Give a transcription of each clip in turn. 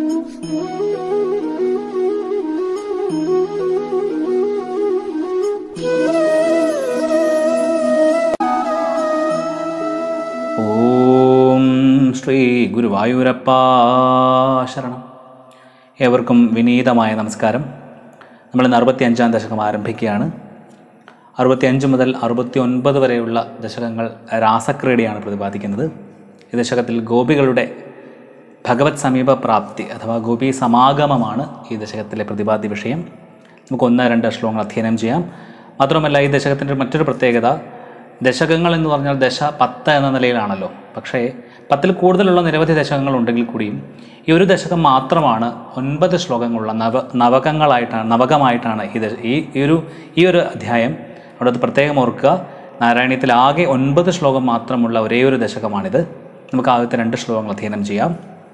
ഓം ശ്രീ ഗുരുവായൂരപ്പ ശരണം ഏവർക്കും വിനീതമായ നമസ്കാരം നമ്മൾ ഇന്ന് അറുപത്തി അഞ്ചാം ദശകം ആരംഭിക്കുകയാണ് അറുപത്തിയഞ്ച് മുതൽ അറുപത്തി ഒൻപത് വരെയുള്ള ദശകങ്ങൾ രാസക്രീഡയാണ് പ്രതിപാദിക്കുന്നത് ഈ ദശകത്തിൽ ഗോപികളുടെ ഭഗവത് സമീപ പ്രാപ്തി അഥവാ ഗോപി സമാഗമമാണ് ഈ ദശകത്തിലെ പ്രതിപാദ്യ വിഷയം നമുക്ക് ഒന്ന് രണ്ട് ശ്ലോകങ്ങൾ അധ്യയനം ചെയ്യാം മാത്രമല്ല ഈ ദശകത്തിൻ്റെ മറ്റൊരു പ്രത്യേകത ദശകങ്ങൾ എന്ന് പറഞ്ഞാൽ ദശ പത്ത് എന്ന നിലയിലാണല്ലോ പക്ഷേ പത്തിൽ കൂടുതലുള്ള നിരവധി ദശകങ്ങൾ ഉണ്ടെങ്കിൽ കൂടിയും ഈ ഒരു ദശകം മാത്രമാണ് ഒൻപത് ശ്ലോകങ്ങളുള്ള നവ നവകങ്ങളായിട്ടാണ് നവകമായിട്ടാണ് ഈ ദശ ഈ ഈ ഒരു ഈ ഒരു അധ്യായം അവിടെ അത് പ്രത്യേകം ഓർക്കുക നാരായണീയത്തിൽ ആകെ ഒൻപത് ശ്ലോകം മാത്രമുള്ള ഒരേ ഒരു ദശകമാണിത് നമുക്ക് ആദ്യത്തെ രണ്ട് ശ്ലോകങ്ങൾ അധ്യയനം ചെയ്യാം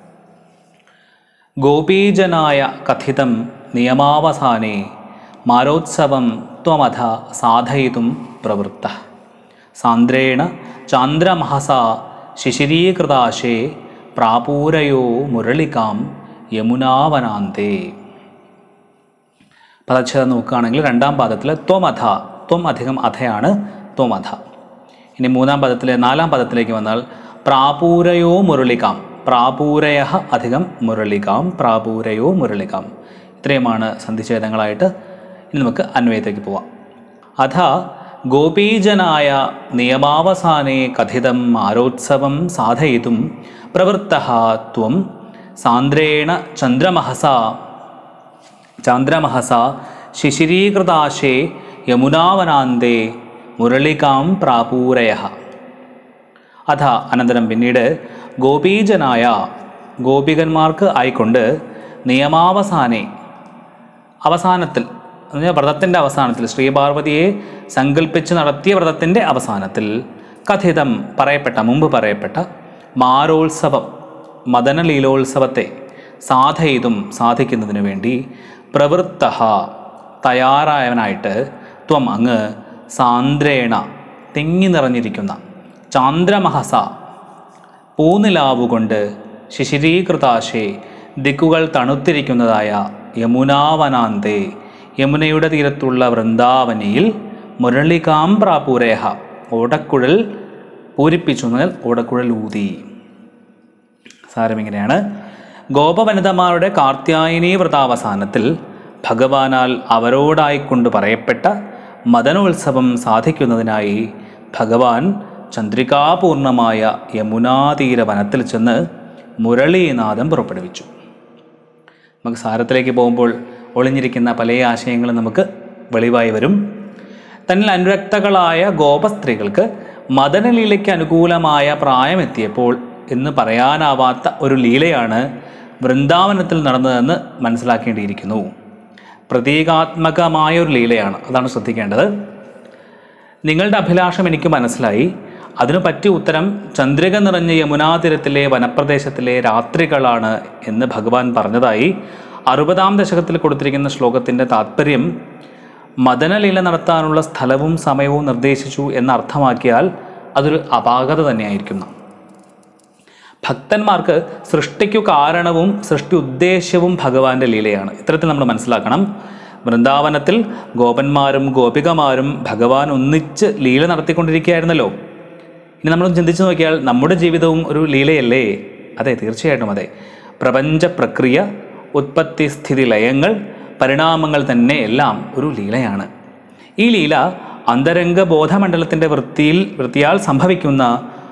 ഗോപീജനായ കഥിതം നിയമാവസാനേ മാരോത്സവം ത്വമഥ സാധയിതും പ്രവൃത്ത സാന്ദ്രേണ ചാന്ദ്രമഹസ ശിശിരീകൃതാശേ പ്രാപൂരയോ മുരളികാം യമുനാവനാന്തേ പദച്ഛേദം നോക്കുകയാണെങ്കിൽ രണ്ടാം പാദത്തിൽ ത്വമഥ ത്വം അധികം അധയാണ് ത്വമഥ ഇനി മൂന്നാം പദത്തിലെ നാലാം പദത്തിലേക്ക് വന്നാൽ പ്രാപൂരയോ മുരളികാം പ്രാപൂരയ അധികം മുരളികാം പ്രാപൂരയോ മുരളികാം ഇത്രയുമാണ് സന്ധിഛേദങ്ങളായിട്ട് ഇനി നമുക്ക് അന്വയത്തേക്ക് പോവാം അഥ ഗോപീജനായ നിയമാവസാനേ കഥിതം ആരോത്സവം സാധയിതും പ്രവൃത്ത ത്വം സാന്ദ്രേണ ചന്ദ്രമഹസ ചന്ദ്രമഹസ ശിശിരീകൃതാശേ യമുനാവനാന്തേ മുരളികാം പ്രാപൂരയ അഥ അനന്തരം പിന്നീട് ഗോപീജനായ ഗോപികന്മാർക്ക് ആയിക്കൊണ്ട് നിയമാവസാനെ അവസാനത്തിൽ എന്ന് പറഞ്ഞാൽ വ്രതത്തിൻ്റെ അവസാനത്തിൽ ശ്രീപാർവതിയെ സങ്കല്പിച്ച് നടത്തിയ വ്രതത്തിൻ്റെ അവസാനത്തിൽ കഥിതം പറയപ്പെട്ട മുമ്പ് പറയപ്പെട്ട മാരോത്സവം മദനലീലോത്സവത്തെ സാധയിതും സാധിക്കുന്നതിനു വേണ്ടി പ്രവൃത്ത തയ്യാറായവനായിട്ട് ത്വം അങ്ങ് സാന്ദ്രേണ തിങ്ങി നിറഞ്ഞിരിക്കുന്ന ചാന്ദ്രമഹസ പൂനിലാവുകൊണ്ട് ശിശിരീകൃതാശേ ദിക്കുകൾ തണുത്തിരിക്കുന്നതായ യമുനാവനാന്തേ യമുനയുടെ തീരത്തുള്ള വൃന്ദാവനിയിൽ മുരളികാം പ്രാപൂരേഹ ഓടക്കുഴൽ പൂരിപ്പിച്ചു എന്നാൽ ഓടക്കുഴൽ ഊതി സാരമിങ്ങനെയാണ് ഗോപവനിതമാരുടെ കാർത്യായനീ വ്രതാവസാനത്തിൽ ഭഗവാനാൽ അവരോടായിക്കൊണ്ട് പറയപ്പെട്ട മദനോത്സവം സാധിക്കുന്നതിനായി ഭഗവാൻ ചന്ദ്രികാപൂർണമായ യമുനാതീര വനത്തിൽ ചെന്ന് മുരളീനാഥം പുറപ്പെടുവിച്ചു നമുക്ക് സാരത്തിലേക്ക് പോകുമ്പോൾ ഒളിഞ്ഞിരിക്കുന്ന പല ആശയങ്ങളും നമുക്ക് വെളിവായി വരും തന്നിൽ അനുരക്തകളായ ഗോപസ്ത്രീകൾക്ക് മദനലീലയ്ക്ക് അനുകൂലമായ പ്രായമെത്തിയപ്പോൾ എന്ന് പറയാനാവാത്ത ഒരു ലീലയാണ് വൃന്ദാവനത്തിൽ നടന്നതെന്ന് മനസ്സിലാക്കേണ്ടിയിരിക്കുന്നു പ്രതീകാത്മകമായ ഒരു ലീലയാണ് അതാണ് ശ്രദ്ധിക്കേണ്ടത് നിങ്ങളുടെ അഭിലാഷം എനിക്ക് മനസ്സിലായി അതിനു പറ്റിയ ഉത്തരം ചന്ദ്രിക നിറഞ്ഞ യമുനാതീരത്തിലെ വനപ്രദേശത്തിലെ രാത്രികളാണ് എന്ന് ഭഗവാൻ പറഞ്ഞതായി അറുപതാം ദശകത്തിൽ കൊടുത്തിരിക്കുന്ന ശ്ലോകത്തിൻ്റെ താത്പര്യം മദനലീല നടത്താനുള്ള സ്ഥലവും സമയവും നിർദ്ദേശിച്ചു എന്നർത്ഥമാക്കിയാൽ അതൊരു അപാകത തന്നെയായിരിക്കുന്നു ഭക്തന്മാർക്ക് സൃഷ്ടിക്കു കാരണവും സൃഷ്ടി ഉദ്ദേശ്യവും ഭഗവാന്റെ ലീലയാണ് ഇത്തരത്തിൽ നമ്മൾ മനസ്സിലാക്കണം വൃന്ദാവനത്തിൽ ഗോപന്മാരും ഗോപികമാരും ഭഗവാൻ ഒന്നിച്ച് ലീല നടത്തിക്കൊണ്ടിരിക്കുകയായിരുന്നല്ലോ ഇനി നമ്മൾ ചിന്തിച്ചു നോക്കിയാൽ നമ്മുടെ ജീവിതവും ഒരു ലീലയല്ലേ അതെ തീർച്ചയായിട്ടും അതെ പ്രപഞ്ച പ്രക്രിയ ഉത്പത്തി സ്ഥിതി ലയങ്ങൾ പരിണാമങ്ങൾ തന്നെ എല്ലാം ഒരു ലീലയാണ് ഈ ലീല അന്തരംഗ ബോധമണ്ഡലത്തിൻ്റെ വൃത്തിയിൽ വൃത്തിയാൽ സംഭവിക്കുന്ന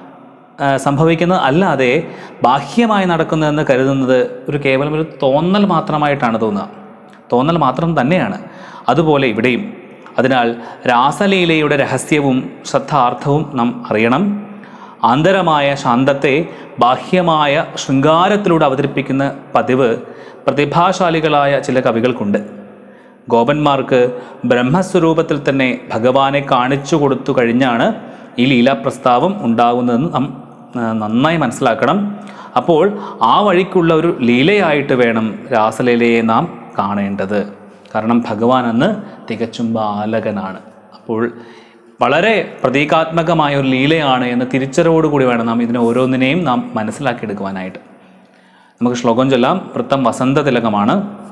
ആ, സംഭവിക്കുന്നത് അല്ലാതെ ബാഹ്യമായി നടക്കുന്നതെന്ന് കരുതുന്നത് ഒരു കേവലം ഒരു തോന്നൽ മാത്രമായിട്ടാണ് തോന്നുക തോന്നൽ മാത്രം തന്നെയാണ് അതുപോലെ ഇവിടെയും അതിനാൽ രാസലീലയുടെ രഹസ്യവും ശ്രദ്ധാർത്ഥവും നാം അറിയണം ആന്തരമായ ശാന്തത്തെ ബാഹ്യമായ ശൃംഗാരത്തിലൂടെ അവതരിപ്പിക്കുന്ന പതിവ് പ്രതിഭാശാലികളായ ചില കവികൾക്കുണ്ട് ഗോപന്മാർക്ക് ബ്രഹ്മസ്വരൂപത്തിൽ തന്നെ ഭഗവാനെ കാണിച്ചു കൊടുത്തു കഴിഞ്ഞാണ് ഈ ലീലാപ്രസ്താവം ഉണ്ടാകുന്നതെന്ന് നാം ആ, നന്നായി മനസ്സിലാക്കണം അപ്പോൾ ആ വഴിക്കുള്ള ഒരു ലീലയായിട്ട് വേണം രാസലീലയെ നാം കാണേണ്ടത് കാരണം ഭഗവാൻ അന്ന് തികച്ചും ബാലകനാണ് അപ്പോൾ വളരെ പ്രതീകാത്മകമായ ഒരു ലീലയാണ് എന്ന തിരിച്ചറിവോടുകൂടി വേണം നാം ഇതിനെ ഓരോന്നിനെയും നാം മനസ്സിലാക്കിയെടുക്കുവാനായിട്ട് നമുക്ക് ശ്ലോകം ചൊല്ലാം വൃത്തം വസന്തതിലകമാണ്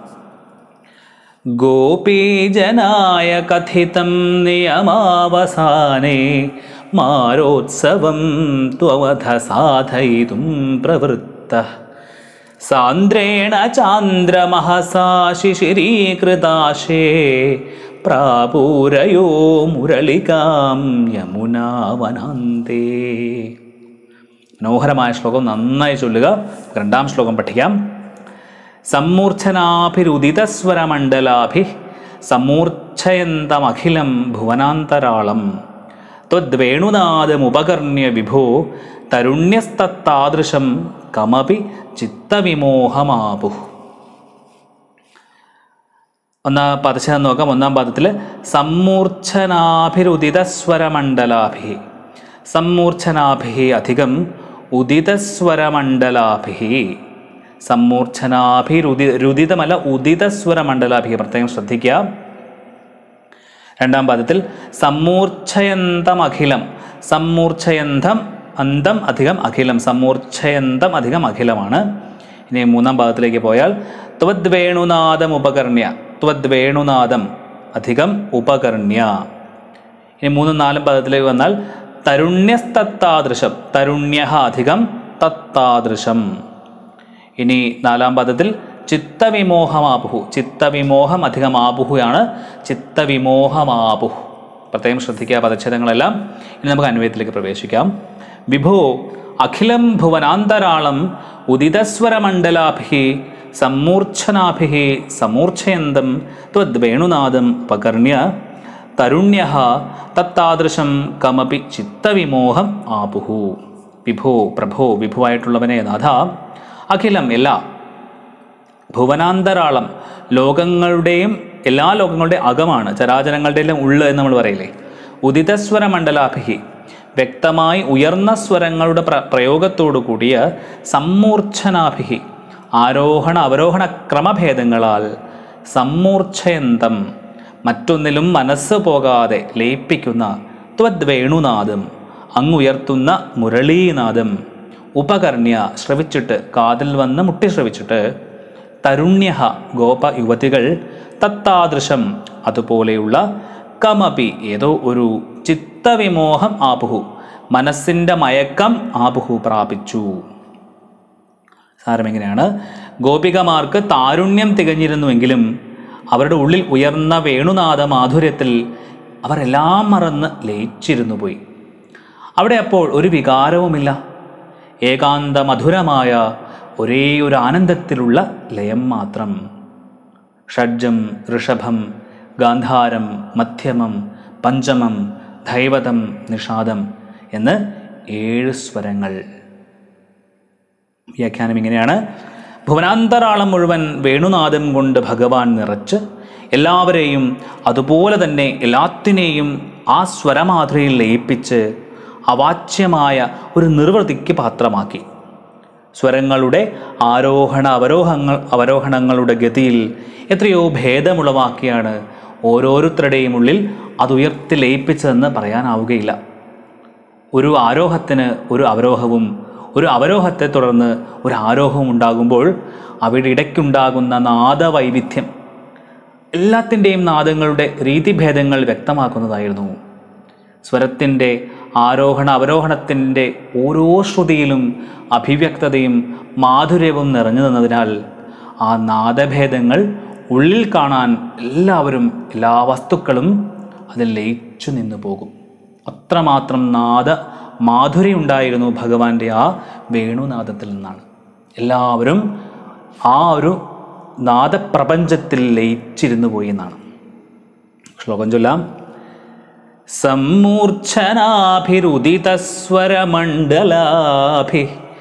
ഗോപീജനായ കഥിതം നിയമാവസാനേ മാരോത്സവം ത്വവധ സാധയിതും പ്രവൃത്ത സാന്ദ്രേണ ചാന്ദ്രമഹസാ ശിശിരീകൃതാശേ പ്രാപൂരയോ മുരളികാം യമുനാവനാന്തേ മനോഹരമായ ശ്ലോകം നന്നായി ചൊല്ലുക രണ്ടാം ശ്ലോകം പഠിക്കാം സമ്മൂർച്ഛനാഭിരുദിതസ്വരമണ്ഡലാഭി സമ്മൂർച്ഛയന്തമഖിലം ഭുവനാന്തരാളം ത്വദ്വേണുനാദമുപകർണ്യ വിഭോ തരുണ്യസ്തത്താദൃശം കമപി ചിത്തവിമോഹമാപു ഒന്നാം പദശതം നോക്കാം ഒന്നാം പദത്തിൽ സമ്മൂർച്ഛനാഭിരുദിതസ്വരമണ്ഡലാഭി സമ്മൂർച്ഛനാഭി അധികം ഉദിതസ്വരമണ്ഡലാഭി സമ്മൂർച്ഛനാഭിരുദി രുദിതമല്ല ഉദിതസ്വരമണ്ഡലാഭി പ്രത്യേകം ശ്രദ്ധിക്കുക രണ്ടാം പദത്തിൽ സമ്മൂർച്ഛയന്തം അഖിലം സമ്മൂർച്ഛയന്തം അന്തം അധികം അഖിലം സമ്മൂർച്ഛയന്തം അധികം അഖിലമാണ് ഇനി മൂന്നാം പാദത്തിലേക്ക് പോയാൽ ത്വദ്വേണുനാദം ഉപകർണ്യ ത്വദ്വേണുനാദം അധികം ഉപകർണ്യ ഇനി മൂന്നും നാലും പദത്തിലേക്ക് വന്നാൽ തരുണ്യസ്തത്താദൃശം തരുണ്യ അധികം തത്താദൃശം ഇനി നാലാം പദത്തിൽ ചിത്തവിമോഹമാപുഹു ചിത്തവിമോഹം അധികം ആപുഹുയാണ് ചിത്തവിമോഹമാപുഹു പ്രത്യേകം ശ്രദ്ധിക്കുക പദച്ഛേദങ്ങളെല്ലാം ഇനി നമുക്ക് അന്വയത്തിലേക്ക് പ്രവേശിക്കാം വിഭോ അഖിലം ഭുവനാന്തരാളം ഉദിതസ്വരമണ്ഡലാഭി സമ്മൂർച്ഛനാഭി സമൂർച്ഛയന്തം ത്വദ്വേണുനാദം ഉപകർണ്യ തരുണ്യ തത്താദൃശം കമപി ചിത്തവിമോഹം ആപുഹു വിഭോ പ്രഭോ വിഭുവായിട്ടുള്ളവനെ നാഥ അഖിലം എല്ലാ ഭുവനാന്തരാളം ലോകങ്ങളുടെയും എല്ലാ ലോകങ്ങളുടെയും അകമാണ് ചരാചരങ്ങളുടെ എല്ലാം ഉള്ള് എന്ന് നമ്മൾ പറയില്ലേ ഉദിതസ്വര മണ്ഡലാഭിഹി വ്യക്തമായി ഉയർന്ന സ്വരങ്ങളുടെ പ്ര പ്രയോഗത്തോടു കൂടിയ സമ്മൂർച്ഛനാഭിഹി ആരോഹണ അവരോഹണ ക്രമഭേദങ്ങളാൽ സമ്മൂർച്ഛയന്തം മറ്റൊന്നിലും മനസ്സ് പോകാതെ ലയിപ്പിക്കുന്ന ത്വദ്വേണുനാദം അങ്ങുയർത്തുന്ന മുരളീനാദം ഉപകർണ്യ ശ്രവിച്ചിട്ട് കാതിൽ വന്ന് മുട്ടി ശ്രവിച്ചിട്ട് തരുണ്യ ഗോപ യുവതികൾ തത്താദൃശം അതുപോലെയുള്ള കമപി ഏതോ ഒരു ചിത്തവിമോഹം ആപുഹു മനസ്സിൻ്റെ മയക്കം ആപുഹു പ്രാപിച്ചു സാരം എങ്ങനെയാണ് ഗോപികമാർക്ക് താരുണ്യം തികഞ്ഞിരുന്നുവെങ്കിലും അവരുടെ ഉള്ളിൽ ഉയർന്ന വേണുനാഥ മാധുര്യത്തിൽ അവരെല്ലാം മറന്ന് ലയിച്ചിരുന്നു പോയി അവിടെ അപ്പോൾ ഒരു വികാരവുമില്ല ഏകാന്ത മധുരമായ ഒരേ ഒരു ആനന്ദത്തിലുള്ള ലയം മാത്രം ഷഡ്ജം ഋഷഭം ഗാന്ധാരം മധ്യമം പഞ്ചമം ധൈവതം നിഷാദം എന്ന് ഏഴ് സ്വരങ്ങൾ വ്യാഖ്യാനം ഇങ്ങനെയാണ് ഭുവനാന്തരാളം മുഴുവൻ വേണുനാദം കൊണ്ട് ഭഗവാൻ നിറച്ച് എല്ലാവരെയും അതുപോലെ തന്നെ എല്ലാത്തിനെയും ആ സ്വരമാധുരയിൽ ലയിപ്പിച്ച് അവാച്യമായ ഒരു നിർവൃതിക്ക് പാത്രമാക്കി സ്വരങ്ങളുടെ ആരോഹണ അവരോഹങ്ങൾ അവരോഹണങ്ങളുടെ ഗതിയിൽ എത്രയോ ഭേദമുളവാക്കിയാണ് ഓരോരുത്തരുടെയും ഉള്ളിൽ അതുയർത്തി ലയിപ്പിച്ചതെന്ന് പറയാനാവുകയില്ല ഒരു ആരോഹത്തിന് ഒരു അവരോഹവും ഒരു അവരോഹത്തെ തുടർന്ന് ഒരു ആരോഹവും ഉണ്ടാകുമ്പോൾ അവയുടെ ഇടയ്ക്കുണ്ടാകുന്ന നാദവൈവിധ്യം എല്ലാത്തിൻ്റെയും നാദങ്ങളുടെ രീതിഭേദങ്ങൾ വ്യക്തമാക്കുന്നതായിരുന്നു സ്വരത്തിൻ്റെ ആരോഹണ അവരോഹണത്തിൻ്റെ ഓരോ ശ്രുതിയിലും അഭിവ്യക്തതയും മാധുര്യവും നിറഞ്ഞു നിന്നതിനാൽ ആ നാദഭേദങ്ങൾ ഉള്ളിൽ കാണാൻ എല്ലാവരും എല്ലാ വസ്തുക്കളും അതിൽ ലയിച്ചു നിന്നു പോകും അത്രമാത്രം നാദ മാധുര്യം ഉണ്ടായിരുന്നു ഭഗവാന്റെ ആ വേണുനാദത്തിൽ നിന്നാണ് എല്ലാവരും ആ ഒരു നാദപ്രപഞ്ചത്തിൽ ലയിച്ചിരുന്നു പോയി എന്നാണ് ശ്ലോകം ചൊല്ലാം സമ്മൂർച്ഛനാഭിരുദിതസ്വരമണ്ഡലാഭി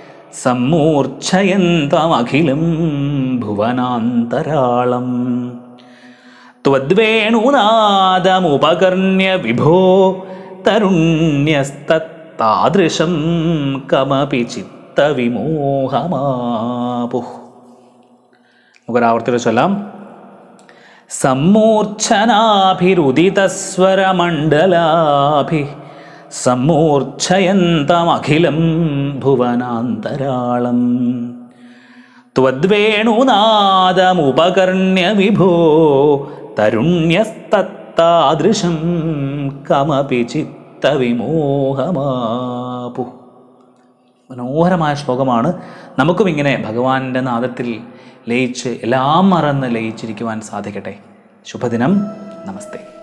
സമ്മൂർച്ഛയന്തമഖിലം ഭുവനാന്തരാളം ത്വദ്വേണുനാദമുപകർണ്യ വിഭോ തരുണ്യസ്തത്താദൃശം കമപി ചിത്തവിമോഹമാപുഃ നമുക്കൊരാവർത്തിയുടെ ചൊല്ലാം സമ്മൂർച്ഛനാഭിരുദിതസ്വരമണ്ഡലാഭി സമ്മൂർച്ഛയന്തമഖിലം ഭുവനാന്തരാളം ത്വദ്വേണുനാദമുപകർണ്യ വിഭോ തരുണ്യസ്തത്താദൃശം കമപി ചിത്തവിമോഹമാപു മനോഹരമായ ശ്ലോകമാണ് നമുക്കും ഇങ്ങനെ ഭഗവാന്റെ നാദത്തിൽ ലയിച്ച് എല്ലാം മറന്ന് ലയിച്ചിരിക്കുവാൻ സാധിക്കട്ടെ ശുഭദിനം നമസ്തേ